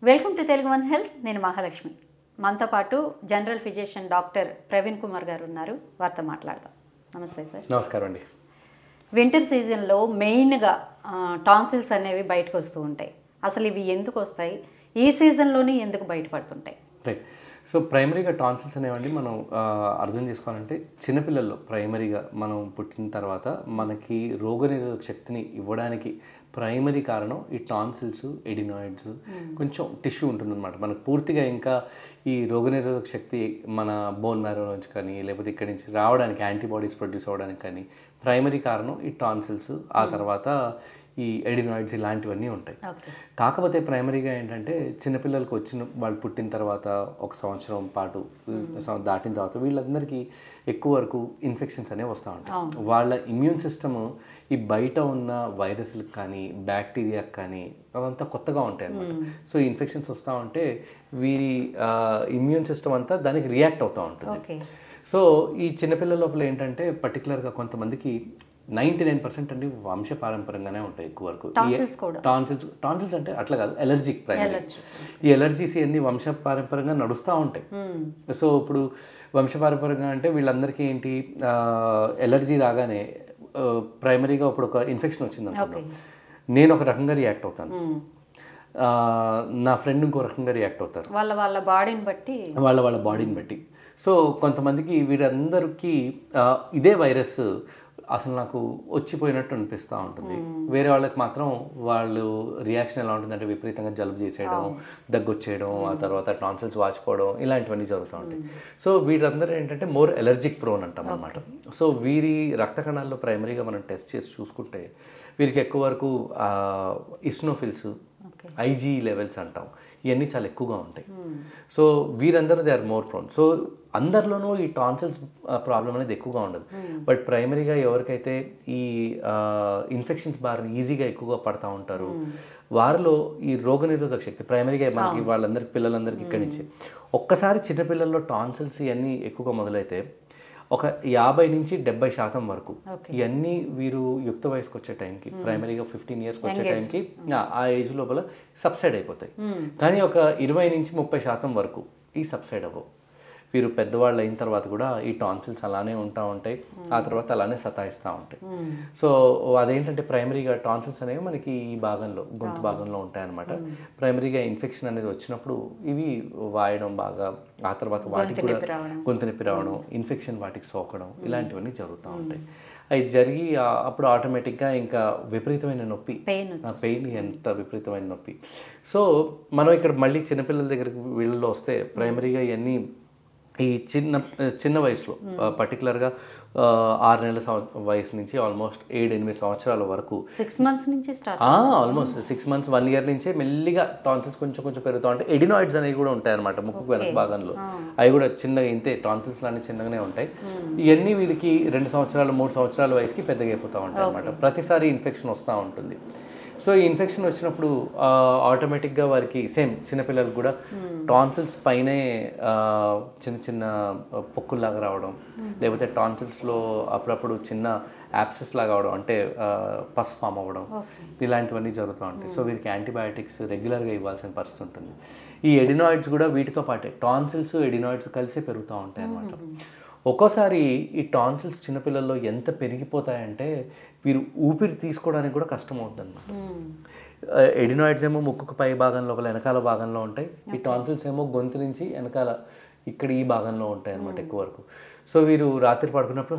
Welcome to Telugu one health నేను మహాలక్ష్మి మనతో పాటు general physician doctor Praveen Kumar garu ఉన్నారు వారితో మాట్లాడదాం నమస్తే సార్ నమస్కారం అండి వింటర్ సీజన్లో మెయిన్గా టాన్సిల్స్ అనేవి బయటకు వస్తూ ఉంటాయి అసలు ఇవి ఎందుకు వస్తాయి ఈ సీజన్లోనే ఎందుకు బయటపడుతుంటాయి రైట్ సో ప్రైమరీగా టాన్సిల్స్ అనేవండి మనం ఆ, అర్థం చేసుకోవాలంటే చిన్నపిల్లల్లో ప్రైమరీగా మనం పుట్టిన తర్వాత మనకి రోగనిరోధక శక్తిని ఇవ్వడానికి ప్రైమరీ కారణం ఈ టాన్సిల్స్ ఎడినాయిడ్స్ కొంచెం టిష్యూ ఉంటుందన్నమాట మనకు పూర్తిగా ఇంకా ఈ రోగనిరోధక శక్తి మన బోన్ మ్యారో నుంచి కానీ లేకపోతే ఇక్కడి నుంచి రావడానికి యాంటీబాడీస్ ప్రొడ్యూస్ అవ్వడానికి కానీ ప్రైమరీ కారణం ఈ టాన్సిల్స్ ఆ తర్వాత ఈ ఎడినాయిడ్స్ ఇలాంటివన్నీ ఉంటాయి ఓకే కాకపోతే ప్రైమరీగా ఏంటంటే చిన్నపిల్లలకు వచ్చిన వాళ్ళు పుట్టిన తర్వాత ఒక సంవత్సరం పాటు సం- దాటిన తర్వాత వీళ్ళందరికీ ఎక్కువ వరకు ఇన్ఫెక్షన్స్ అనేవి వస్తూ ఉంటాయి వాళ్ళ ఇమ్యూన్ సిస్టమ్ ఈ బయట ఉన్న వైరస్లకు కానీ బ్యాక్టీరియాకి కానీ అవంతా కొత్తగా ఉంటాయి అన్నమాట సో ఈ ఇన్ఫెక్షన్స్ వస్తూ ఉంటే వీరి ఇమ్యూన్ సిస్టమ్ అంతా దానికి రియాక్ట్ అవుతూ ఉంటుంది ఓకే సో ఈ చిన్నపిల్లల లోపల ఏంటంటే పర్టికులర్గా కొంతమందికి నైంటీ నైన్ పర్సెంట్ అండి వంశ పారంపర్యంగానే ఉంటాయి ఎక్కువ వరకు టాన్సిల్స్ కూడా టాన్సిల్స్ టాన్సిల్స్ అంటే అట్లా కాదు ఎలర్జిక్ ప్రైమరీ ఈ ఎలర్జీస్ ఇవన్నీ వంశ పారంపర్యంగా నడుస్తూ ఉంటాయి సో ఇప్పుడు వంశ పారంపర్యంగా అంటే వీళ్ళందరికీ ఏంటి ఎలర్జీ రాగానే ప్రైమరీగా ఇప్పుడు ఒక ఇన్ఫెక్షన్ వచ్చింది అనుకుందాం నేను ఒక రకంగా రియాక్ట్ అవుతాను ఆ, నా ఫ్రెండ్ ఇంకో రకంగా రియాక్ట్ అవుతారు వాళ్ళ వాళ్ళ బాడీని బట్టి వాళ్ళ వాళ్ళ బాడీని బట్టి సో కొంతమందికి వీరందరికీ ఆ, ఇదే వైరస్ అసలు నాకు వచ్చిపోయినట్టు అనిపిస్తూ ఉంటుంది వేరే వాళ్ళకి మాత్రం వాళ్ళు రియాక్షన్ ఎలా ఉంటుందంటే విపరీతంగా జలుబు చేసేయడం దగ్గు వచ్చేయడం ఆ తర్వాత టాన్సిల్స్ వాచిపోవడం ఇలాంటివన్నీ జరుగుతూ ఉంటాయి సో వీరందరూ ఏంటంటే మోర్ ఎలర్జిక్ ప్రోన్ అంటాం అనమాట సో వీరి రక్త కణాల్లో ప్రైమరీగా మనం టెస్ట్ చేసి చూసుకుంటే వీరికి ఎక్కువ వరకు ఇస్నోఫిల్స్ ఓకే ఐజీ లెవెల్స్ అంటాం ఇవన్నీ చాలా ఎక్కువగా ఉంటాయి సో వీరందరూ they are more prone so అందరిలోనూ ఈ టాన్సిల్స్ ప్రాబ్లం అనేది ఎక్కువగా ఉండదు బట్ ప్రైమరీగా ఎవరికైతే ఈ ఇన్ఫెక్షన్స్ బారిన ఈజీగా ఎక్కువగా పడతా ఉంటారు వారిలో ఈ రోగనిరోధక శక్తి ప్రైమరీగా మనకి వాళ్ళందరికి పిల్లలందరికీ ఇక్కడి నుంచి ఒక్కసారి చిన్నపిల్లల్లో టాన్సిల్స్ ఇవన్నీ ఎక్కువగా మొదలైతే ఒక యాభై నుంచి డెబ్బై శాతం వరకు ఇవన్నీ వీరు యుక్త వయసుకు వచ్చే టైంకి ప్రైమరీగా ఫిఫ్టీన్ ఇయర్స్కి వచ్చే టైంకి ఆ- ఆ ఏజ్ లోపల సబ్సైడ్ అయిపోతాయి కానీ ఒక ఇరవై నుంచి ముప్పై శాతం వరకు ఈ సబ్సైడ్ అవ్వవు వీరు పెద్దవాళ్ళు అయిన తర్వాత కూడా ఈ టాన్సిల్స్ అలానే ఉంటా ఉంటాయి ఆ తర్వాత అలానే సతాయిస్తూ ఉంటాయి సో అదేంటంటే ప్రైమరీగా టాన్సిల్స్ అనేవి మనకి ఈ భాగంలో గొంతు భాగంలో ఉంటాయి అనమాట ప్రైమరీగా ఇన్ఫెక్షన్ అనేది వచ్చినప్పుడు ఇవి వాయడం బాగా ఆ తర్వాత వాటికి కూడా గొంతు నొప్పి రావడం ఇన్ఫెక్షన్ వాటికి సోకడం ఇలాంటివన్నీ జరుగుతూ ఉంటాయి అవి జరిగి ఆ- అప్పుడు ఆటోమేటిక్గా ఇంకా విపరీతమైన నొప్పి పెయిన్ ఆ పెయిన్ ఎంత విపరీతమైన నొప్పి సో మనం ఇక్కడ మళ్ళీ చిన్నపిల్లల దగ్గరికి వీళ్ళలో వస్తే ప్రైమరీగా ఇవన్నీ ఈ చిన్న చిన్న వయసులో పర్టికులర్గా ఆరు నెలల సంవ- వయసు నుంచి ఆల్మోస్ట్ ఏడు ఎనిమిది సంవత్సరాల వరకు సిక్స్ మంత్స్ నుంచి start almost six months one year నుంచే మెల్లిగా టాన్సిల్స్ కొంచెం కొంచెం పెరుగుతూ ఉంటాయి ఎడినాయిడ్స్ అనేవి కూడా ఉంటాయి అనమాట ముక్కు వెనక భాగంలో అవి కూడా చిన్నగా ఇంతే టాన్సిల్స్ లాంటి చిన్నగానే ఉంటాయి ఇవన్నీ వీళ్ళకి రెండు సంవత్సరాలు మూడు సంవత్సరాల వయసుకి పెద్దగా అయిపోతూ ఉంటాయి అనమాట ప్రతిసారి ఇన్ఫెక్షన్ వస్తూ ఉంటుంది సో ఈ ఇన్ఫెక్షన్ వచ్చినప్పుడు ఆటోమేటిక్గా వారికి సేమ్ చిన్నపిల్లలకు కూడా టాన్సిల్స్ పైనే ఆ, చిన్న చిన్న పొక్కుల్లాగా రావడం లేకపోతే టాన్సిల్స్లో అప్పుడప్పుడు చిన్న యాప్సెస్ లాగా అవడం అంటే ఆ, పస్ ఫామ్ అవ్వడం ఇలాంటివన్నీ జరుగుతూ ఉంటాయి సో వీరికి యాంటీబయాటిక్స్ రెగ్యులర్గా ఇవ్వాల్సిన పరిస్థితి ఉంటుంది ఈ ఎడినాయిడ్స్ కూడా వీటితో పాటే టాన్సిల్స్ ఎడినాయిడ్స్ కలిసే పెరుగుతూ ఉంటాయి అన్నమాట ఒక్కోసారి ఈ టాన్సిల్స్ చిన్నపిల్లల్లో ఎంత పెరిగిపోతాయంటే వీరు ఊపిరి తీసుకోవడానికి కూడా కష్టం అవుతుంది అనమాట ఎడినాయిడ్స్ ఏమో ముక్కుకు పై భాగంలో లోపల వెనకాల భాగంలో ఉంటాయి ఈ టాన్సిల్స్ ఏమో గొంతు నుంచి వెనకాల ఇక్కడ ఈ భాగంలో ఉంటాయి అనమాట ఎక్కువ వరకు సో వీరు రాత్రి పడుకున్నప్పుడు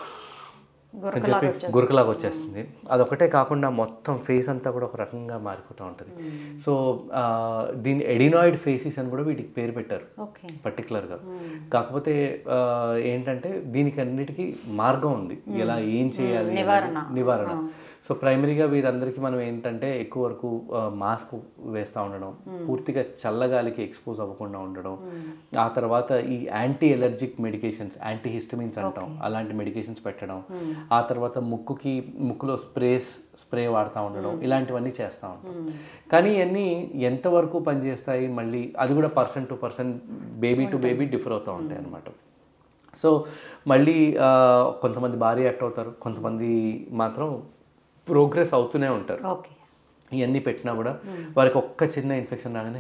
అని చెప్పి గురకలాగా వచ్చేస్తుంది అదొకటే కాకుండా మొత్తం ఫేస్ అంతా కూడా ఒక రకంగా మారిపోతూ ఉంటుంది సో ఆ, దీని ఎడినాయిడ్ ఫేసెస్ అని కూడా వీటికి పేరు పెట్టారు ఓకే పర్టికులర్గా కాకపోతే ఆ, ఏంటంటే దీనికి అన్నిటికీ మార్గం ఉంది ఎలా ఏం చేయాలి అనేది నివారణ సో ప్రైమరీగా వీరందరికీ మనం ఏంటంటే ఎక్కువ వరకు మాస్క్ వేస్తూ ఉండడం పూర్తిగా చల్లగాలికి ఎక్స్పోజ్ అవ్వకుండా ఉండడం ఆ తర్వాత ఈ anti allergic medications anti histamines అంటాం అలాంటి మెడికేషన్స్ పెట్టడం ఆ తర్వాత ముక్కుకి ముక్కులో స్ప్రేస్ స్ప్రే వాడుతూ ఉండడం ఇలాంటివన్నీ చేస్తూ ఉంటాం కానీ ఇవన్నీ ఎంతవరకు పనిచేస్తాయి మళ్ళీ అది కూడా person to person baby to baby differ అవుతూ ఉంటాయి అన్నమాట సో మళ్ళీ ఆ, కొంతమంది బాగా రియాక్ట్ అవుతారు కొంతమంది మాత్రం ప్రోగ్రెస్ అవుతూనే ఉంటారు ఓకే ఇవన్నీ పెట్టినా కూడా వారికి ఒక్క చిన్న ఇన్ఫెక్షన్ రాగానే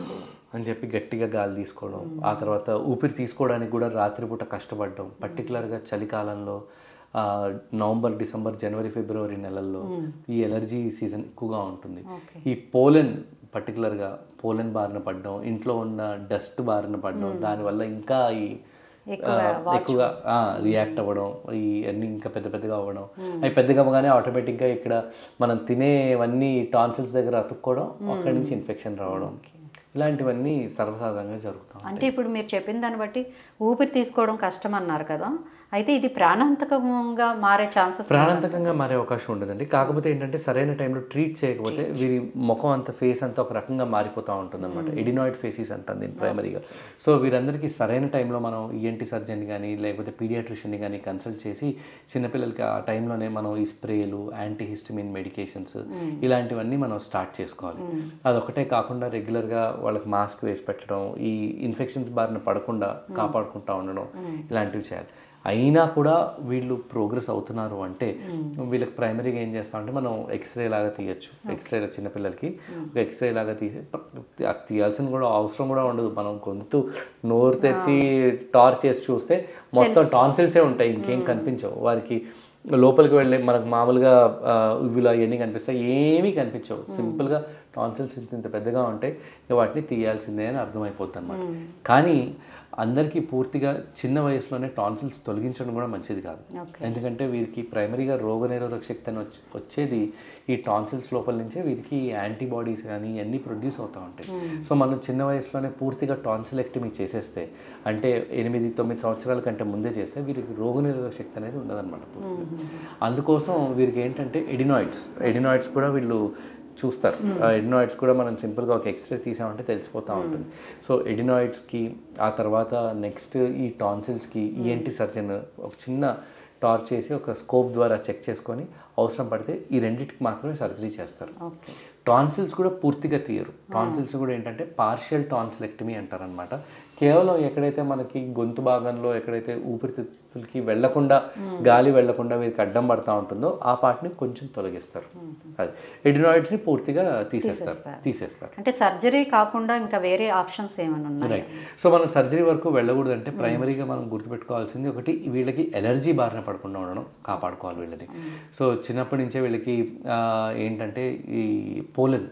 అని చెప్పి గట్టిగా గాలి తీసుకోవడం ఆ తర్వాత ఊపిరి తీసుకోవడానికి కూడా రాత్రిపూట కష్టపడడం పర్టికులర్గా చలికాలంలో ఆ, నవంబర్ డిసెంబర్ జనవరి ఫిబ్రవరి నెలల్లో ఈ ఎలర్జీ సీజన్ ఎక్కువగా ఉంటుంది ఈ పోలెన్ పర్టికులర్గా పోలెన్ బారిన పడడం ఇంట్లో ఉన్న డస్ట్ బారిన పడడం దానివల్ల ఇంకా ఈ ఆ, ఎక్కువగా రియాక్ట్ అవ్వడం ఈ అన్ని ఇంకా పెద్ద పెద్దగా అవ్వడం అవి పెద్దగా అవ్వగానే ఆటోమేటిక్గా ఇక్కడ మనం తినేవన్నీ టాన్సిల్స్ దగ్గర అతుక్కోవడం అక్కడి నుంచి ఇన్ఫెక్షన్ రావడం ఇలాంటివన్నీ సర్వసాధారణంగా జరుగుతాం అంటే ఇప్పుడు మీరు చెప్పిన దాన్ని బట్టి ఊపిరి తీసుకోవడం కష్టం అన్నారు కదా అయితే ఇది ప్రాణాంతకంగా మారే ఛాన్సెస్ ప్రాణాంతకంగా మారే అవకాశం ఉండదండి కాకపోతే ఏంటంటే సరైన టైంలో ట్రీట్ చేయకపోతే వీరి ముఖం అంత ఫేస్ అంతా ఒక రకంగా మారిపోతూ ఉంటుంది అనమాట ఎడినాయిడ్ ఫేసెస్ అంటాం దీన్ని ప్రైమరీగా సో వీరందరికీ సరైన టైంలో మనం ఈఎన్టీ సర్జన్ కానీ లేకపోతే పీడియాట్రిషియన్ని కానీ కన్సల్ట్ చేసి చిన్నపిల్లలకి ఆ టైంలోనే మనం ఈ స్ప్రేలు యాంటీహిస్టమిన్ మెడికేషన్స్ ఇలాంటివన్నీ మనం స్టార్ట్ చేసుకోవాలి అదొకటే కాకుండా రెగ్యులర్గా వాళ్ళకి మాస్క్ వేసి పెట్టడం ఈ ఇన్ఫెక్షన్స్ బారిన పడకుండా కాపాడుకుంటా ఉండడం ఇలాంటివి చేయాలి అయినా కూడా వీళ్ళు ప్రోగ్రెస్ అవుతున్నారు అంటే వీళ్ళకి ప్రైమరీగా ఏం చేస్తామంటే మనం ఎక్స్రే లాగా తీయచ్చు ఎక్స్రే చిన్నపిల్లలకి ఒక ఎక్స్రే లాగా తీసి అది తీయాల్సిన కూడా అవసరం కూడా ఉండదు మనం గొంతు నోరు తెరిచి టార్చ్ చేసి చూస్తే మొత్తం టాన్సిల్సే ఉంటాయి ఇంకేం కనిపించవు వారికి లోపలికి వెళ్ళే మనకు మామూలుగా ఆ, ఇవిలా ఇవన్నీ కనిపిస్తాయి ఏమీ కనిపించవు సింపుల్గా టాన్సిల్స్ ఇంత ఇంత పెద్దగా ఉంటాయి ఇక వాటిని తీయాల్సిందే అని అర్థమైపోద్ది అనమాట కానీ అందరికీ పూర్తిగా చిన్న వయసులోనే టాన్సిల్స్ తొలగించడం కూడా మంచిది కాదు ఎందుకంటే వీరికి ప్రైమరీగా రోగనిరోధక శక్తి అని వచ్చి- వచ్చేది ఈ టాన్సిల్స్ లోపల నుంచే వీరికి యాంటీబాడీస్ కానీ ఇవన్నీ ప్రొడ్యూస్ అవుతూ ఉంటాయి సో మనం చిన్న వయసులోనే పూర్తిగా టాన్సిలెక్టమీ చేసేస్తే అంటే ఎనిమిది తొమ్మిది సంవత్సరాల కంటే ముందే చేస్తే వీరికి రోగనిరోధక శక్తి అనేది ఉండదన్నమాట పూర్తిగా అందుకోసం వీరికి ఏంటంటే ఎడినాయిడ్స్ ఎడినాయిడ్స్ కూడా వీళ్ళు చూస్తారు ఆ ఎడినాయిడ్స్ కూడా మనం సింపుల్గా ఒక ఎక్స్రే తీసామంటే తెలిసిపోతూ ఉంటుంది సో ఎడినాయిడ్స్కి ఆ తర్వాత నెక్స్ట్ ఈ టాన్సిల్స్కి ఈఎన్టీ సర్జన్ ఒక చిన్న టార్చ్ చేసి ఒక స్కోప్ ద్వారా చెక్ చేసుకొని అవసరం పడితే ఈ రెండింటికి మాత్రమే సర్జరీ చేస్తారు ఓకే టాన్సిల్స్ కూడా పూర్తిగా తీయరు టాన్సిల్స్ కూడా ఏంటంటే పార్షియల్ టాన్సిలెక్టమీ అంటారనమాట కేవలం ఎక్కడైతే మనకి గొంతు భాగంలో ఎక్కడైతే ఊపిరితిత్తులకి వెళ్లకుండా గాలి వెళ్లకుండా వీరికి అడ్డం పడతా ఉంటుందో ఆ పార్ట్ని కొంచెం తొలగిస్తారు అది ఎడినాయిడ్స్ని పూర్తిగా తీసేస్తారు తీసేస్తారు అంటే సర్జరీ కాకుండా ఇంకా వేరే ఆప్షన్స్ ఏమైనా ఉన్నాయి రైట్ సో మనం సర్జరీ వరకు వెళ్ళకూడదు అంటే ప్రైమరీగా మనం గుర్తుపెట్టుకోవాల్సింది ఒకటి వీళ్ళకి ఎలర్జీ బారిన పడకుండా ఉండడం కాపాడుకోవాలి వీళ్ళని సో చిన్నప్పటి నుంచే వీళ్ళకి ఆ, ఏంటంటే ఈ పోలన్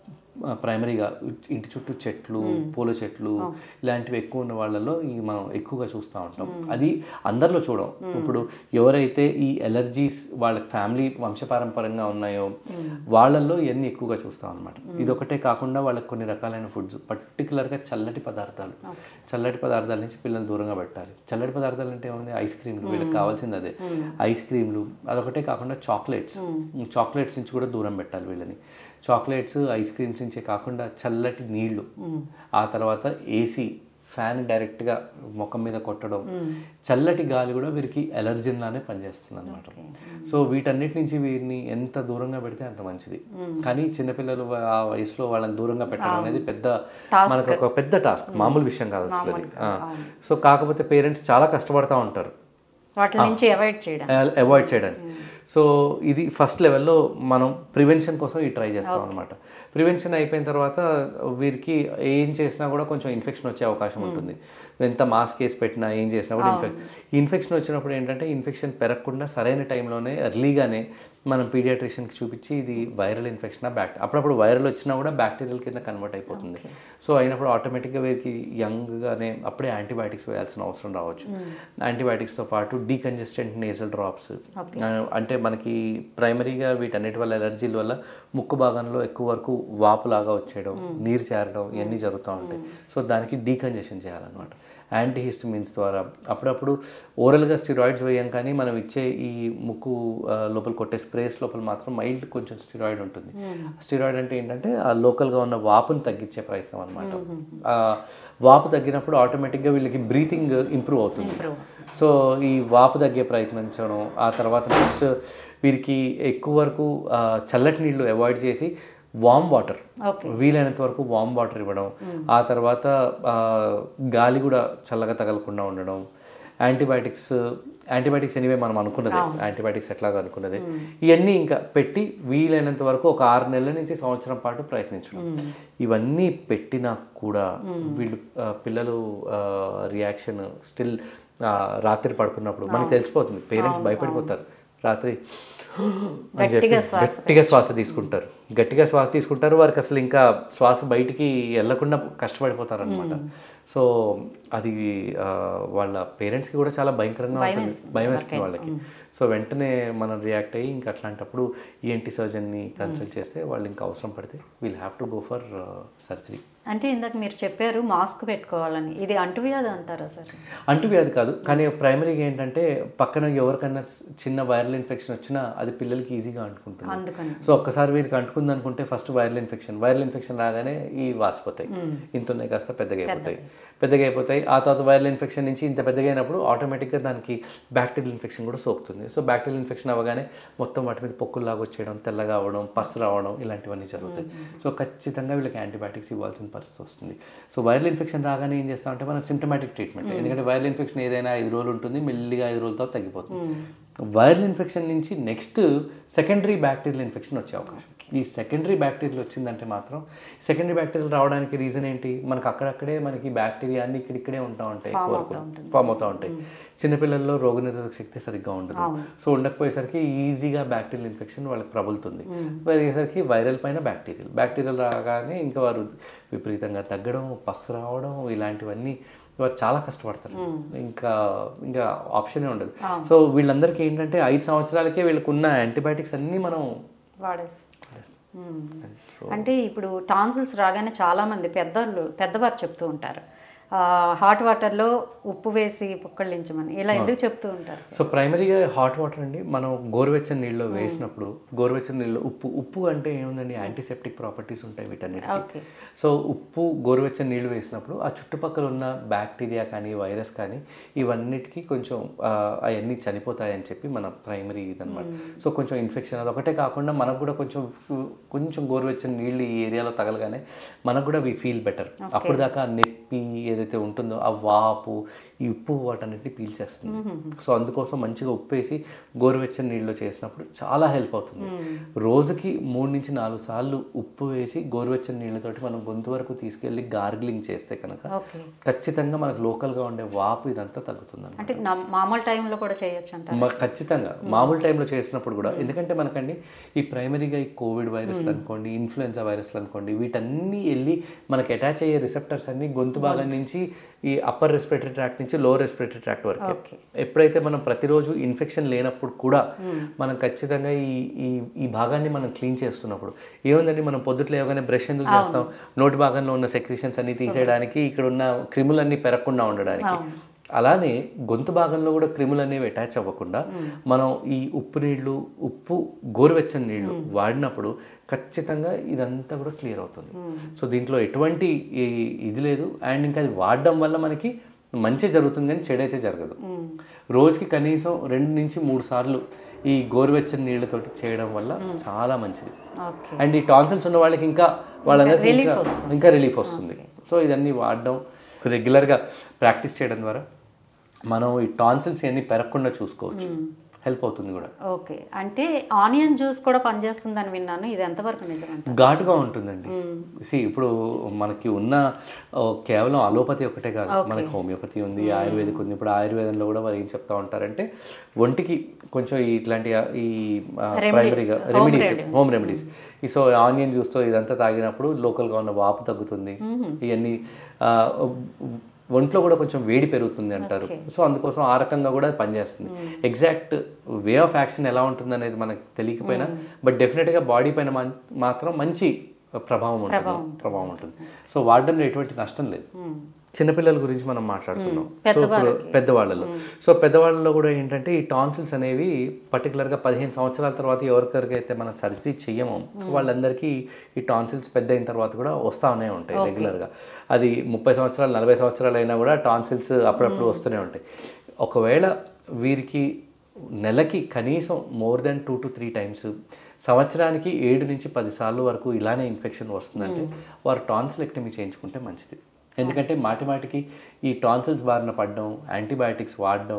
ఆ, ప్రైమరీగా ఇంటి చుట్టూ చెట్లు పూల చెట్లు ఇలాంటివి ఎక్కువ ఉన్న వాళ్ళలో ఈ మనం ఎక్కువగా చూస్తూ ఉంటాం అది అందరిలో చూడం ఇప్పుడు ఎవరైతే ఈ ఎలర్జీస్ వాళ్ళ ఫ్యామిలీ వంశపారంపరంగా ఉన్నాయో వాళ్ళల్లో ఇవన్నీ ఎక్కువగా చూస్తాం అనమాట ఇది ఒకటే కాకుండా వాళ్ళకి కొన్ని రకాలైన ఫుడ్స్ పర్టికులర్గా చల్లటి పదార్థాలు చల్లటి పదార్థాల నుంచి పిల్లల్ని దూరంగా పెట్టాలి చల్లటి పదార్థాలు అంటే ఏముంది ఐస్ క్రీమ్లు వీళ్ళకి కావాల్సింది అదే ఐస్ క్రీమ్లు అదొకటే కాకుండా చాక్లెట్స్ చాక్లెట్స్ నుంచి కూడా దూరం పెట్టాలి వీళ్ళని చాక్లెట్స్ ఐస్ క్రీమ్స్ నుంచే కాకుండా చల్లటి నీళ్లు ఆ తర్వాత ఏసీ ఫ్యాన్ డైరెక్ట్గా ముఖం మీద కొట్టడం చల్లటి గాలి కూడా వీరికి ఎలర్జిన్ లానే పనిచేస్తుంది అనమాట సో వీటన్నిటి నుంచి వీరిని ఎంత దూరంగా పెడితే అంత మంచిది కానీ చిన్నపిల్లలు ఆ వయసులో వాళ్ళని దూరంగా పెట్టడం అనేది పెద్ద మనకు ఒక పెద్ద టాస్క్ మామూలు విషయం కాదు అసలు అది ఆ. సో కాకపోతే పేరెంట్స్ చాలా కష్టపడతా ఉంటారు వాటి నుంచి అవాయిడ్ చేయడం అవాయిడ్ చేయడానికి సో ఇది ఫస్ట్ లెవెల్లో మనం ప్రివెన్షన్ కోసం ఈ ట్రై చేస్తాం అనమాట ప్రివెన్షన్ అయిపోయిన తర్వాత వీరికి ఏం చేసినా కూడా కొంచెం ఇన్ఫెక్షన్ వచ్చే అవకాశం ఉంటుంది ఎంత మాస్క్ వేసి పెట్టినా ఏం చేసినా కూడా ఇన్ఫెక్షన్ ఇన్ఫెక్షన్ వచ్చినప్పుడు ఏంటంటే ఇన్ఫెక్షన్ పెరగకుండా సరైన టైంలోనే ఎర్లీగానే మనం పీడియాట్రిషియన్కి చూపించి ఇది వైరల్ ఇన్ఫెక్షన్ బ్యాక్టీ అప్పుడప్పుడు వైరల్ వచ్చినా కూడా బ్యాక్టీరియల్ కింద కన్వర్ట్ అయిపోతుంది సో అయినప్పుడు ఆటోమేటిక్గా వీరికి యంగ్గానే అప్పుడే యాంటీబయాటిక్స్ వేయాల్సిన అవసరం రావచ్చు యాంటీబయాటిక్స్తో పాటు డీకంజెస్టెంట్ నేజల్ డ్రాప్స్ అంటే మనకి ప్రైమరీగా వీటన్నిటి వల్ల ఎలర్జీల వల్ల ముక్కు భాగంలో ఎక్కువ వరకు వాపులాగా వచ్చేయడం నీరు చేరడం ఇవన్నీ జరుగుతూ ఉంటాయి సో దానికి డీకంజెషన్ చేయాలన్నమాట యాంటీహిస్టమిన్స్ ద్వారా అప్పుడప్పుడు ఓరల్గా స్టిరాయిడ్స్ వేయం కానీ మనం ఇచ్చే ఈ ముక్కు ఆ, లోపల కొట్టే స్ప్రేస్ లోపల మాత్రం మైల్డ్ కొంచెం స్టిరాయిడ్ ఉంటుంది స్టిరాయిడ్ అంటే ఏంటంటే ఆ లోకల్గా ఉన్న వాపుని తగ్గించే ప్రయత్నం అనమాట వాపు తగ్గినప్పుడు ఆటోమేటిక్గా వీళ్ళకి బ్రీతింగ్ ఇంప్రూవ్ అవుతుంది సో ఈ వాపు తగ్గే ప్రయత్నించడం ఆ తర్వాత నెక్స్ట్ వీరికి ఎక్కువ వరకు ఆ, చల్లటి నీళ్ళు అవాయిడ్ చేసి వామ్ వాటర్ వీలైనంత వరకు వామ్ వాటర్ ఇవ్వడం ఆ తర్వాత ఆ, గాలి కూడా చల్లగా తగలకుండా ఉండడం యాంటీబయాటిక్స్ యాంటీబయాటిక్స్ ఎనివే మనం అనుకున్నదే యాంటీబయాటిక్స్ ఎట్లాగా అనుకున్నదే ఇవన్నీ ఇంకా పెట్టి వీలైనంత వరకు ఒక ఆరు నెలల నుంచి సంవత్సరం పాటు ప్రయత్నించడం ఇవన్నీ పెట్టినా కూడా వీళ్ళు ఆ, పిల్లలు రియాక్షన్ స్టిల్ రాత్రి పడుకున్నప్పుడు మనకి తెలిసిపోతుంది పేరెంట్స్ భయపడిపోతారు రాత్రి అని చెప్పి గట్టిగా శ్వాస గట్టిగా శ్వాస తీసుకుంటారు గట్టిగా శ్వాస తీసుకుంటారు వారికి అసలు ఇంకా శ్వాస బయటికి వెళ్ళకుండా కష్టపడిపోతారు అనమాట సో అది ఆ, వాళ్ళ పేరెంట్స్కి కూడా చాలా భయంకరంగా ఉంటుంది భయం వేస్తుంది వాళ్ళకి సో వెంటనే మనం రియాక్ట్ అయ్యి ఇంకా అట్లాంటప్పుడు ఈఎన్టీ సర్జన్ని కన్సల్ట్ చేస్తే వాళ్ళు ఇంకా అవసరం పడితే we'll have to go for surgery అంటే ఇందాక మీరు చెప్పారు మాస్క్ పెట్టుకోవాలని ఇది అంటువ్యాధి అంటారా సార్ అంటువ్యాధి కాదు కానీ ప్రైమరీగా ఏంటంటే పక్కన ఎవరికైనా స్- చిన్న వైరల్ ఇన్ఫెక్షన్ వచ్చినా అది పిల్లలకి ఈజీగా అంటుకుంటుంది అందుకని సో ఒక్కసారి వీరికి అంటుకుంది అనుకుంటే first viral infection viral infection రాగానే ఈ వాసిపోతాయి ఇంత ఉన్నాయి కాస్త పెద్దగా అయిపోతాయి పెద్దగా అయిపోతాయి ఆ తర్వాత వైరల్ ఇన్ఫెక్షన్ నుంచి ఇంత పెద్దగా అయినప్పుడు ఆటోమేటిక్గా దానికి బ్యాక్టీరియల్ ఇన్ఫెక్షన్ కూడా సోకుతుంది సో బ్యాక్టీరియల్ ఇన్ఫెక్షన్ అవ్వగానే మొత్తం వాటి మీద పొక్కుల్లాగా వచ్చేయడం తెల్లగా అవ్వడం పస్సు రావడం ఇలాంటివన్నీ జరుగుతాయి సో ఖచ్చితంగా వీళ్ళకి యాంటీబయాటిక్స్ ఇవ్వాల్సిన పరిస్థితి వస్తుంది సో వైరల్ ఇన్ఫెక్షన్ రాగానే ఏం చేస్తామంటే మనం సిమ్టమాటిక్ ట్రీట్మెంట్ ఎందుకంటే వైరల్ ఇన్ఫెక్షన్ ఏదైనా ఐదు రోజులు ఉంటుంది మెల్లిగా ఐదు రోజుల తర్వాత తగ్గిపోతుంది వైరల్ ఇన్ఫెక్షన్ నుంచి నెక్స్ట్ సెకండరీ బ్యాక్టీరియల్ ఇన్ఫెక్షన్ వచ్చే అవకాశం ఈ సెకండరీ బ్యాక్టీరియల్ వచ్చిందంటే మాత్రం సెకండరీ బ్యాక్టీరియల్ రావడానికి రీజన్ ఏంటి మనకు అక్కడక్కడే మనకి బ్యాక్టీరియా అన్ని ఇక్కడిక్కడే ఉంటా ఉంటాయి ఫామ్ అవుతూ ఉంటాయి చిన్నపిల్లల్లో రోగనిరోధక శక్తి సరిగ్గా ఉండదు సో ఉండకపోయేసరికి ఈజీగా బ్యాక్టీరియల్ ఇన్ఫెక్షన్ వాళ్ళకి ప్రబలుతుంది పెరిగేసరికి వైరల్ పైన బ్యాక్టీరియల్ బ్యాక్టీరియల్ రాగానే ఇంకా వారు విపరీతంగా తగ్గడం పస్సు రావడం ఇలాంటివన్నీ వారు చాలా కష్టపడతారు ఇంకా ఇంకా ఆప్షనే ఉండదు సో వీళ్ళందరికీ ఏంటంటే ఐదు సంవత్సరాలకే వీళ్ళకున్న యాంటీబయాటిక్స్ అన్నీ మనం వాడేసి అంటే ఇప్పుడు టాన్సిల్స్ రాగానే చాలామంది పెద్దవాళ్ళు పెద్దవారు చెప్తూ ఉంటారు హాట్ వాటర్లో ఉప్పు వేసి పుక్కళ్ళించమని ఇలా ఎందుకు చెప్తూ ఉంటారు సో ప్రైమరీగా హాట్ వాటర్ అండి మనం గోరువెచ్చని నీళ్ళలో వేసినప్పుడు గోరువెచ్చని నీళ్ళు ఉప్పు ఉప్పు అంటే ఏముందండి యాంటీసెప్టిక్ ప్రాపర్టీస్ ఉంటాయి వీటన్నిటికీ ఓకే సో ఉప్పు గోరువెచ్చని నీళ్ళు వేసినప్పుడు ఆ చుట్టుపక్కల ఉన్న బ్యాక్టీరియా కానీ వైరస్ కానీ ఇవన్నిటికీ కొంచెం ఆ, అవన్నీ చనిపోతాయని చెప్పి మన ప్రైమరీ ఇదనమాట సో కొంచెం ఇన్ఫెక్షన్ అది ఒకటే కాకుండా మనకు కూడా కొంచెం కొంచెం గోరువెచ్చని నీళ్ళు ఈ ఏరియాలో తగలగానే మనకు కూడా వి ఫీల్ బెటర్ అప్పుడు దాకా ఆ నొప్పి ఏదైతే ఉంటుందో ఆ వాపు ఈ ఉప్పు వాటన్నిటిని పీల్చేస్తుంది సో అందుకోసం మంచిగా ఉప్పు వేసి గోరువెచ్చని నీళ్ళలో చేసినప్పుడు చాలా హెల్ప్ అవుతుంది రోజుకి మూడు నుంచి నాలుగు సార్లు ఉప్పు వేసి గోరువెచ్చని నీళ్ళతోటి మనం గొంతు వరకు తీసుకెళ్ళి గార్గిలింగ్ చేస్తే కనుక ఓకే ఖచ్చితంగా మనకు లోకల్గా ఉండే వాపు ఇదంతా తగ్గుతుంది అంటే నా- మామూలు టైంలో కూడా చేయొచ్చు అంట మ- ఖచ్చితంగా మామూలు టైంలో చేసినప్పుడు కూడా ఎందుకంటే మనకండి ఈ ప్రైమరీగా ఈ కోవిడ్ వైరస్లు అనుకోండి ఇన్ఫ్లుయెన్జా వైరస్లు అనుకోండి వీటన్నీ వెళ్ళి మనకి అటాచ్ అయ్యే రిసెప్టర్స్ అన్ని గొంతు భాగం నుంచి ఈ అప్పర్ రెస్పిరేటరీ ట్రాక్ట్ నుంచి లోవర్ రెస్పిరేటరీ ట్రాక్ట్ వరకు ఎప్పుడైతే మనం ప్రతిరోజు ఇన్ఫెక్షన్ లేనప్పుడు కూడా మనం ఖచ్చితంగా ఈ ఈ ఈ భాగాన్ని మనం క్లీన్ చేస్తున్నప్పుడు ఏముందండి మనం పొద్దుట్లో లేవగానే బ్రష్ ఎందుకు చేస్తాం నోటి భాగంలో ఉన్న సెక్రీషన్స్ అన్ని తీసేయడానికి ఇక్కడ ఉన్న క్రిములన్నీ పెరగకుండా ఉండడానికి అలానే గొంతు భాగంలో కూడా క్రిములు అనేవి అటాచ్ అవ్వకుండా మనం ఈ ఉప్పు నీళ్లు ఉప్పు గోరువెచ్చని నీళ్లు వాడినప్పుడు ఖచ్చితంగా ఇదంతా కూడా క్లియర్ అవుతుంది సో దీంట్లో ఎటువంటి ఈ- ఇది లేదు అండ్ ఇంకా అది వాడడం వల్ల మనకి మంచి జరుగుతుంది కానీ చెడైతే జరగదు రోజుకి కనీసం రెండు నుంచి మూడు సార్లు ఈ గోరువెచ్చని నీళ్ళతోటి చేయడం వల్ల చాలా మంచిది ఓకే అండ్ ఈ టాన్సిల్స్ ఉన్న వాళ్ళకి ఇంకా వాళ్ళందరికీ ఇంకా ఇంకా రిలీఫ్ వస్తుంది సో ఇదన్నీ వాడడం రెగ్యులర్గా ప్రాక్టీస్ చేయడం ద్వారా మనం ఈ టాన్సిల్స్ ఇవన్నీ పెరగకుండా చూసుకోవచ్చు హెల్ప్ అవుతుంది కూడా ఓకే అంటే ఆనియన్ జ్యూస్ కూడా పనిచేస్తుందని విన్నాను ఇది ఎంతవరకు నిజమంట ఘాటుగా ఉంటుందండి సి ఇప్పుడు మనకి ఉన్న ఓ, కేవలం అలోపతి ఒకటే కాదు మనకి హోమియోపతి ఉంది ఆయుర్వేదిక్ ఉంది ఇప్పుడు ఆయుర్వేదంలో కూడా వారు ఏం చెప్తా ఉంటారంటే ఒంటికి కొంచెం ఈ ఇట్లాంటి ఆ, ఈ ప్రైమరీగా రెమెడీస్ హోమ్ రెమెడీస్ ఈ సో ఆనియన్ జ్యూస్తో ఇదంతా తాగినప్పుడు లోకల్గా ఉన్న వాపు తగ్గుతుంది ఇవన్నీ ఆ, ఒంట్లో కూడా కొంచెం వేడి పెరుగుతుంది అంటారు సో అందుకోసం ఆ రకంగా కూడా అది పనిచేస్తుంది ఎగ్జాక్ట్ వే ఆఫ్ యాక్షన్ ఎలా ఉంటుంది అనేది మనకు తెలియకపోయినా బట్ డెఫినెట్గా బాడీ పైన మం- మాత్రం మంచి ప్రభావం ఉంటుంది ప్రభావం ఉంటుంది సో వాడడంలో ఎటువంటి నష్టం లేదు చిన్నపిల్లల గురించి మనం మాట్లాడుతున్నాం సో ఇప్పుడు పెద్దవాళ్ళలో సో పెద్దవాళ్ళలో కూడా ఏంటంటే ఈ టాన్సిల్స్ అనేవి పర్టికులర్గా పదిహేను సంవత్సరాల తర్వాత ఎవరికైతే మనం సర్జరీ చెయ్యమో వాళ్ళందరికీ ఈ టాన్సిల్స్ పెద్ద అయిన తర్వాత కూడా వస్తానే ఉంటాయి రెగ్యులర్గా అది ముప్పై సంవత్సరాలు నలభై సంవత్సరాలు అయినా కూడా టాన్సిల్స్ అప్పుడప్పుడు వస్తూనే ఉంటాయి ఒకవేళ వీరికి నెలకి కనీసం more than two to three times సంవత్సరానికి ఏడు నుంచి పది సార్లు వరకు ఇలానే ఇన్ఫెక్షన్ వస్తుందంటే వారు టాన్సిలెక్టమీ చేయించుకుంటే మంచిది ఎందుకంటే మాటి మాటికి ఈ టాన్సిల్స్ బారిన పడడం యాంటీబయాటిక్స్ వాడడం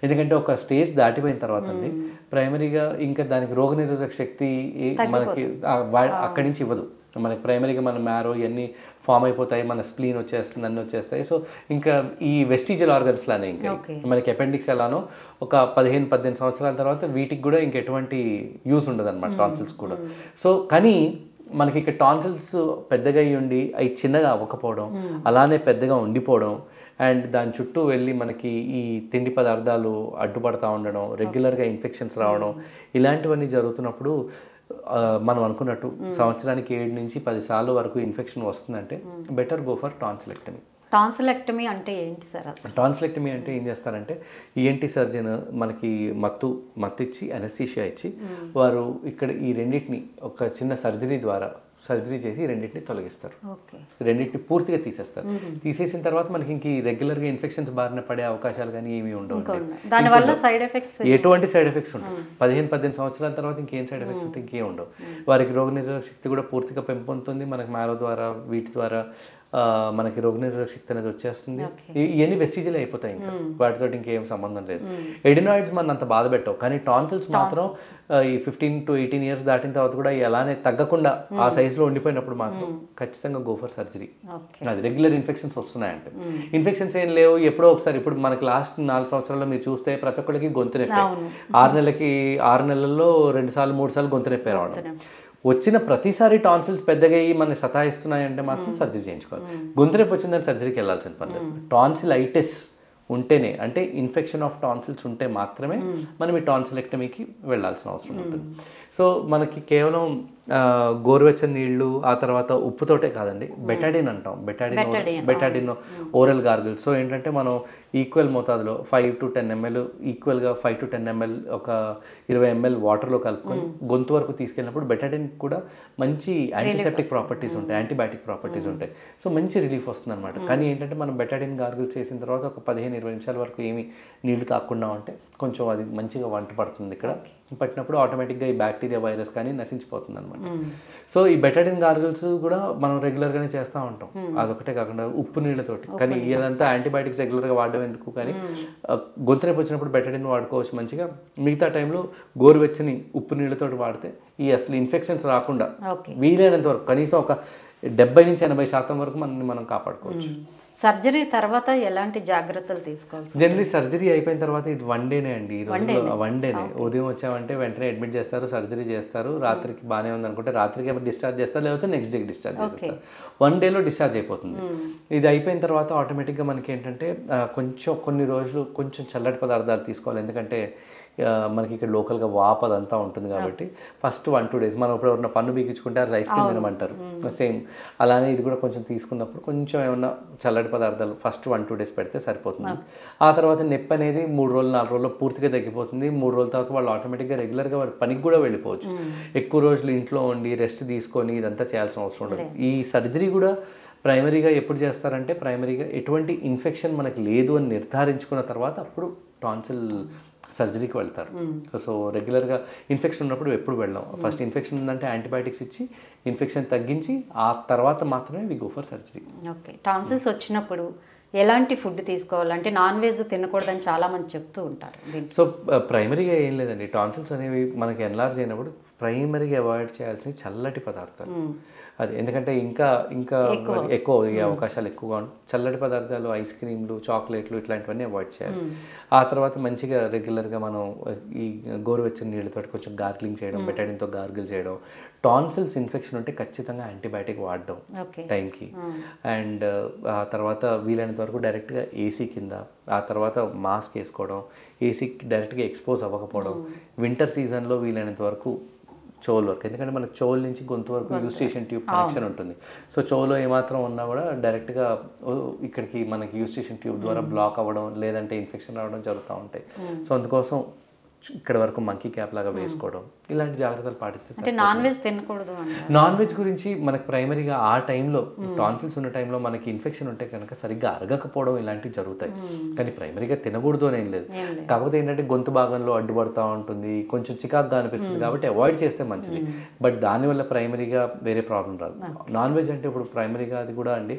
ఎందుకంటే ఒక స్టేజ్ దాటిపోయిన తర్వాత అండి ప్రైమరీగా ఇంకా దానికి రోగనిరోధక శక్తి ఏ- మనకి ఆ వా- అక్కడి నుంచి ఇవ్వదు మనకి ప్రైమరీగా మన మ్యారో ఇవన్నీ ఫామ్ అయిపోతాయి మన స్ప్లీన్ వచ్చేస్తుంది అన్నీ వచ్చేస్తాయి సో ఇంకా ఈ వెస్టిజల్ ఆర్గన్స్ లానే ఇంకా Okay. మనకి అపెండిక్స్ ఎలానో ఒక పదిహేను పద్దెనిమిది సంవత్సరాల తర్వాత వీటికి కూడా ఇంక ఎటువంటి యూస్ ఉండదు అనమాట టాన్సిల్స్ కూడా సో కానీ మనకి ఇక్కడ టాన్సిల్స్ పెద్దగా అయ్యి ఉండి అవి చిన్నగా అవ్వకపోవడం అలానే పెద్దగా ఉండిపోవడం అండ్ దాని చుట్టూ వెళ్ళి మనకి ఈ తిండి పదార్థాలు అడ్డుపడతా ఉండడం రెగ్యులర్గా ఇన్ఫెక్షన్స్ రావడం ఇలాంటివన్నీ జరుగుతున్నప్పుడు ఆ, మనం అనుకున్నట్టు సంవత్సరానికి ఏడు నుంచి పది సార్లు వరకు ఇన్ఫెక్షన్ వస్తుందంటే better go for tonsillectomy tonsillectomy అంటే ఏంటి సార్ అసలు టాన్సిలెక్టమీ అంటే ఏం చేస్తారంటే ఈఎన్టీ సర్జన్ మనకి మత్తు మత్తు ఇచ్చి అనస్థీషియా ఇచ్చి వారు ఇక్కడ ఈ రెండింటిని ఒక చిన్న సర్జరీ ద్వారా సర్జరీ చేసి ఈ రెండింటిని తొలగిస్తారు ఓకే రెండింటిని పూర్తిగా తీసేస్తారు తీసేసిన తర్వాత మనకి ఇంక ఈ రెగ్యులర్గా ఇన్ఫెక్షన్స్ బారిన పడే అవకాశాలు కానీ ఏమీ ఉండవు దానివల్ల సైడ్ ఎఫెక్ట్స్ ఎటువంటి సైడ్ ఎఫెక్ట్స్ ఉంటాయి పదిహేను పద్దెనిమిది సంవత్సరాల తర్వాత ఇంకేం సైడ్ ఎఫెక్ట్స్ ఉంటాయి ఇంకేం ఉండవు వారికి రోగనిరోధక శక్తి కూడా పూర్తిగా పెంపొందుతుంది మనకి మ్యారో ద్వారా వీటి ద్వారా ఆ, మనకి రోగనిరోధక శక్తి అనేది వచ్చేస్తుంది ఇ- ఇవన్నీ వెస్టిజల్ అయిపోతాయి ఇంకా వాటితో ఇంకేం సంబంధం లేదు ఎడినాయిడ్స్ మన అంత బాధ పెట్టవు కానీ టాన్సిల్స్ మాత్రం ఆ, ఈ ఫిఫ్టీన్ టు ఎయిటీన్ ఇయర్స్ దాటిన తర్వాత కూడా అలానే తగ్గకుండా ఆ సైజులో ఉండిపోయినప్పుడు మాత్రం ఖచ్చితంగా గో ఫర్ సర్జరీ ఓకే అది రెగ్యులర్ ఇన్ఫెక్షన్స్ వస్తున్నాయంటే ఇన్ఫెక్షన్స్ ఏం లేవు ఎప్పుడో ఒకసారి ఇప్పుడు మనకి లాస్ట్ నాలుగు సంవత్సరాల్లో మీరు చూస్తే ప్రతి ఒక్కరికి గొంతు నొప్పి ఆరు నెలలకి ఆరు నెలల్లో రెండు సార్లు మూడు సార్లు గొంతు నొప్పి రావడం వచ్చిన ప్రతిసారి టాన్సిల్స్ పెద్దగా అయ్యి మన సతాయిస్తున్నాయంటే మాత్రం సర్జరీ చేయించుకోవాలి గొంతు నొప్పి వచ్చిందని సర్జరీకి వెళ్ళాల్సిన పని లేదు టాన్సిలైటిస్ ఉంటేనే అంటే ఇన్ఫెక్షన్ ఆఫ్ టాన్సిల్స్ ఉంటే మాత్రమే మనం ఈ టాన్సిలెక్టమీకి వెళ్ళాల్సిన అవసరం ఉంటుంది సో మనకి కేవలం ఆ, గోరువెచ్చని నీళ్లు ఆ తర్వాత ఉప్పుతోటే కాదండి బెటాడిన్ అంటాం Betadine Betadine oral gargle so ఏంటంటే మనం ఈక్వల్ మోతాదులో ఫైవ్ టు టెన్ ఎంఎల్ ఈక్వల్గా ఫైవ్ టు టెన్ ఎంఎల్ ఒక ఇరవై ఎంఎల్ వాటర్లో కలుపుకొని గొంతు వరకు తీసుకెళ్ళినప్పుడు బెటాడిన్ కూడా మంచి యాంటీసెప్టిక్ ప్రాపర్టీస్ ఉంటాయి యాంటీబయాటిక్ ప్రాపర్టీస్ ఉంటాయి సో మంచి రిలీఫ్ వస్తుంది అనమాట కానీ ఏంటంటే మనం బెటాడిన్ గార్గిల్ చేసిన తర్వాత ఒక పదిహేను ఇరవై నిమిషాల వరకు ఏమి నీళ్లు తాకుండా ఉంటే కొంచెం అది మంచిగా వంట పడుతుంది ఇక్కడ పట్టినప్పుడు ఆటోమేటిక్గా ఈ బ్యాక్టీరియా వైరస్ కానీ నశించిపోతుంది అనమాట సో ఈ బెటాడిన్ గార్గిల్స్ కూడా మనం రెగ్యులర్గానే చేస్తూ ఉంటాం అదొకటే కాకుండా ఉప్పు నీళ్ళతోటి కానీ ఇదంతా యాంటీబయాటిక్స్ రెగ్యులర్గా వాడడం ఎందుకు కానీ ఆ, గొంతు నొప్పి వచ్చినప్పుడు బెటాడిన్ వాడుకోవచ్చు మంచిగా మిగతా టైంలో గోరువెచ్చని ఉప్పు నీళ్ళతోటి వాడితే ఈ అసలు ఇన్ఫెక్షన్స్ రాకుండా ఓకే వీలైనంత వరకు కనీసం ఒక డెబ్బై నుంచి ఎనభై శాతం వరకు మనల్ని మనం కాపాడుకోవచ్చు సర్జరీ తర్వాత ఎలాంటి జాగ్రత్తలు తీసుకోవాల్సి జనరలీ సర్జరీ అయిపోయిన తర్వాత ఇది వన్ డేనే అండి ఈ రోజుల్లో వన్ డేనే ఉదయం వచ్చామంటే వెంటనే అడ్మిట్ చేస్తారు సర్జరీ చేస్తారు రాత్రికి బాగానే ఉంది అనుకుంటే రాత్రికి డిశ్చార్జ్ చేస్తారు లేకపోతే నెక్స్ట్ డేకి డిశ్చార్జ్ చేస్తారు వన్ డేలో డిశ్చార్జ్ అయిపోతుంది ఇది అయిపోయిన తర్వాత ఆటోమేటిక్గా మనకి ఏంటంటే ఆ, కొంచెం కొన్ని రోజులు కొంచెం చల్లటి పదార్థాలు తీసుకోవాలి ఎందుకంటే ఆ, మనకి ఇక్కడ లోకల్గా వాప్ అదంతా ఉంటుంది కాబట్టి ఫస్ట్ వన్ టూ డేస్ మనం ఇప్పుడు ఎవరైనా పన్ను బీకించుకుంటే అది ఐస్ క్రీమ్ తినమంటారు సేమ్ అలానే ఇది కూడా కొంచెం తీసుకున్నప్పుడు కొంచెం ఏమన్నా చల్లటి పదార్థాలు ఫస్ట్ వన్ టూ డేస్ పెడితే సరిపోతుంది ఆ తర్వాత నొప్పి అనేది మూడు రోజులు నాలుగు రోజుల్లో పూర్తిగా తగ్గిపోతుంది మూడు రోజుల తర్వాత వాళ్ళు ఆటోమేటిక్గా రెగ్యులర్గా వాళ్ళ పనికి కూడా వెళ్ళిపోవచ్చు ఎక్కువ రోజులు ఇంట్లో ఉండి రెస్ట్ తీసుకొని ఇదంతా చేయాల్సిన అవసరం ఉండదు ఈ సర్జరీ కూడా ప్రైమరీగా ఎప్పుడు చేస్తారంటే ప్రైమరీగా ఎటువంటి ఇన్ఫెక్షన్ మనకి లేదు అని నిర్ధారించుకున్న తర్వాత అప్పుడు టాన్సిల్ సర్జరీకి వెళ్తారు సో రెగ్యులర్గా ఇన్ఫెక్షన్ ఉన్నప్పుడు ఎప్పుడు వెళ్ళాం ఫస్ట్ ఇన్ఫెక్షన్ ఉందంటే యాంటీబయాటిక్స్ ఇచ్చి ఇన్ఫెక్షన్ తగ్గించి ఆ తర్వాత మాత్రమే we go for surgery okay tonsils వచ్చినప్పుడు ఎలాంటి ఫుడ్ తీసుకోవాలంటే నాన్ వెజ్ తినకూడదని చాలా మంది చెప్తూ ఉంటారు దీనికి సో ప్రైమరీగా ఏం లేదండి టాన్సిల్స్ అనేవి మనకి ఎన్లార్జ్ అయినప్పుడు ప్రైమరీగా అవాయిడ్ చేయాల్సిన చల్లటి పదార్థాలు అది ఎందుకంటే ఇంకా ఇంకా ఎక్కువ అయ్యే అవకాశాలు ఎక్కువగా ఉంటాయి చల్లటి పదార్థాలు ఐస్ క్రీమ్లు చాక్లెట్లు ఇట్లాంటివన్నీ అవాయిడ్ చేయాలి ఆ తర్వాత మంచిగా రెగ్యులర్గా మనం ఈ గోరువెచ్చని నీళ్ళతో కొంచెం గార్గిలింగ్ చేయడం బెటాడిన్తో గార్గిల్ చేయడం టాన్సిల్స్ ఇన్ఫెక్షన్ ఉంటే ఖచ్చితంగా యాంటీబయాటిక్ వాడడం ఓకే టైంకి అండ్ ఆ తర్వాత వీలైనంత వరకు డైరెక్ట్గా ఏసీ కింద ఆ తర్వాత మాస్క్ వేసుకోవడం ఏసీకి డైరెక్ట్గా ఎక్స్పోజ్ అవ్వకపోవడం వింటర్ సీజన్లో వీలైనంత వరకు చెవుల వరకు ఎందుకంటే మనకు చెవుల నుంచి గొంతు వరకు యూస్ స్టేషన్ ట్యూబ్ కనెక్షన్ ఉంటుంది సో చెవులో ఏమాత్రం ఉన్నా కూడా డైరెక్ట్గా ఓ, ఇక్కడికి మనకి యూస్ స్టేషన్ ట్యూబ్ ద్వారా బ్లాక్ అవ్వడం లేదంటే ఇన్ఫెక్షన్ రావడం జరుగుతూ ఉంటాయి సో అందుకోసం ఇక్కడ వరకు మంకీ క్యాప్ లాగా వేసుకోవడం ఇలాంటి జాగ్రత్తలు పాటిస్తే అంటే నాన్ వెజ్ తినకూడదు అంటే నాన్ వెజ్ గురించి మనకు ప్రైమరీగా ఆ టైంలో టాన్సిల్స్ ఉన్న టైంలో మనకి ఇన్ఫెక్షన్ ఉంటే కనుక సరిగ్గా అరగకపోవడం ఇలాంటివి జరుగుతాయి కానీ ప్రైమరీగా తినకూడదు అని ఏం లేదు కాకపోతే ఏంటంటే గొంతు భాగంలో అడ్డుపడతా ఉంటుంది కొంచెం చికాక్గా అనిపిస్తుంది కాబట్టి అవాయిడ్ చేస్తే మంచిది బట్ దానివల్ల ప్రైమరీగా వేరే ప్రాబ్లం రాదు నాన్ వెజ్ అంటే ఇప్పుడు ప్రైమరీగా అది కూడా అండి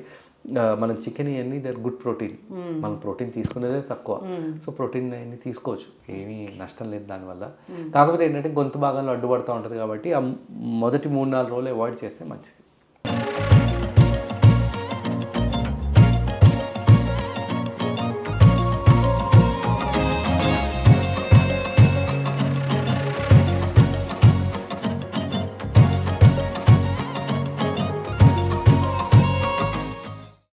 ఆ, మనం చికెన్ ఇవన్నీ దర్ గుడ్ ప్రోటీన్ మనం ప్రోటీన్ తీసుకునేదే తక్కువ సో ప్రోటీన్ అన్ని తీసుకోవచ్చు ఏమీ నష్టం లేదు దానివల్ల కాకపోతే ఏంటంటే గొంతు భాగంలో అడ్డుపడుతూ ఉంటుంది కాబట్టి ఆ మొదటి మూడు నాలుగు రోజులు అవాయిడ్ చేస్తే మంచిది